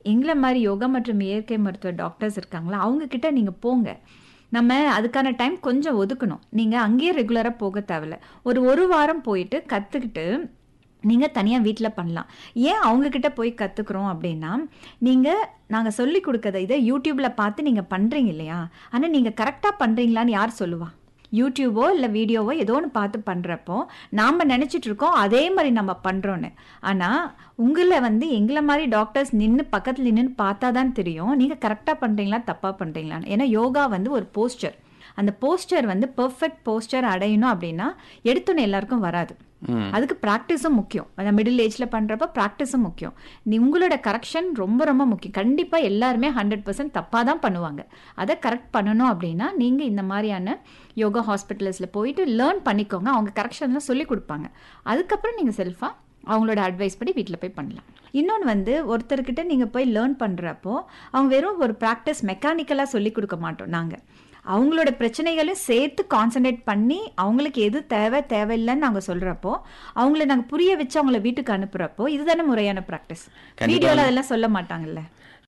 எங்களை மாதிரி யோகா மற்றும் இயற்கை மருத்துவ டாக்டர்ஸ் இருக்காங்களா அவங்க கிட்ட நீங்கள் போங்க நம்ம அதுக்கான டைம் கொஞ்சம் ஒதுக்கணும் நீங்கள் அங்கேயே ரெகுலராக போக தேவையில்ல ஒரு ஒரு வாரம் போயிட்டு கற்றுக்கிட்டு நீங்கள் தனியாக வீட்டில் பண்ணலாம் ஏன் அவங்கக்கிட்ட போய் கற்றுக்குறோம் அப்படின்னா நீங்கள் நாங்கள் சொல்லி கொடுக்கறத இதை யூடியூப்பில் பார்த்து நீங்கள் பண்ணுறீங்க இல்லையா ஆனால் நீங்கள் கரெக்டாக பண்ணுறீங்களான்னு யார் சொல்லுவா யூடியூபோ இல்லை வீடியோவோ ஏதோ ஒன்று பார்த்து பண்ணுறப்போ நாம் நினச்சிட்டு இருக்கோம் அதே மாதிரி நம்ம பண்ணுறோன்னு ஆனால் உங்களை வந்து எங்களை மாதிரி டாக்டர்ஸ் நின்று பக்கத்தில் நின்று பார்த்தா தான் தெரியும் நீங்கள் கரெக்டாக பண்ணுறீங்களா தப்பாக பண்ணுறீங்களான்னு ஏன்னா யோகா வந்து ஒரு போஸ்டர் அந்த போஸ்டர் வந்து பெர்ஃபெக்ட் போஸ்டர் அடையணும் அப்படின்னா எடுத்தோன்னே எல்லாருக்கும் வராது அதுக்கு ப்ராக்டிஸும் முக்கியம் அந்த மிடில் ஏஜ்ல பண்றப்ப ப்ராக்டிஸும் முக்கியம் நீ உங்களோட கரெக்ஷன் ரொம்ப ரொம்ப முக்கியம் கண்டிப்பா எல்லாருமே ஹண்ட்ரட் பர்சன்ட் தப்பா தான் பண்ணுவாங்க அதை கரெக்ட் பண்ணணும் அப்படின்னா நீங்க இந்த மாதிரியான யோகா ஹாஸ்பிட்டல்ஸ்ல போயிட்டு லேர்ன் பண்ணிக்கோங்க அவங்க கரெக்ஷன்லாம் சொல்லி கொடுப்பாங்க அதுக்கப்புறம் நீங்க செல்ஃபா அவங்களோட அட்வைஸ் படி வீட்டில் போய் பண்ணலாம் இன்னொன்று வந்து ஒருத்தர்கிட்ட நீங்கள் போய் லேர்ன் பண்ணுறப்போ அவங்க வெறும் ஒரு ப்ராக்டிஸ் மெக்கானிக்கலாக சொல்லி கொடுக்க மாட்டோம் நாங்கள் அவங்களோட பிரச்சனைகளையும் சேர்த்து கான்சென்ட்ரேட் பண்ணி அவங்களுக்கு எது தேவை தேவையில்லைன்னு நாங்கள் சொல்கிறப்போ அவங்கள நாங்கள் புரிய வச்சு அவங்கள வீட்டுக்கு அனுப்புகிறப்போ இதுதானே முறையான ப்ராக்டிஸ் கண்டிப்பா. வீடியோவில் அதெல்லாம் சொல்ல மாட்டாங்கல்ல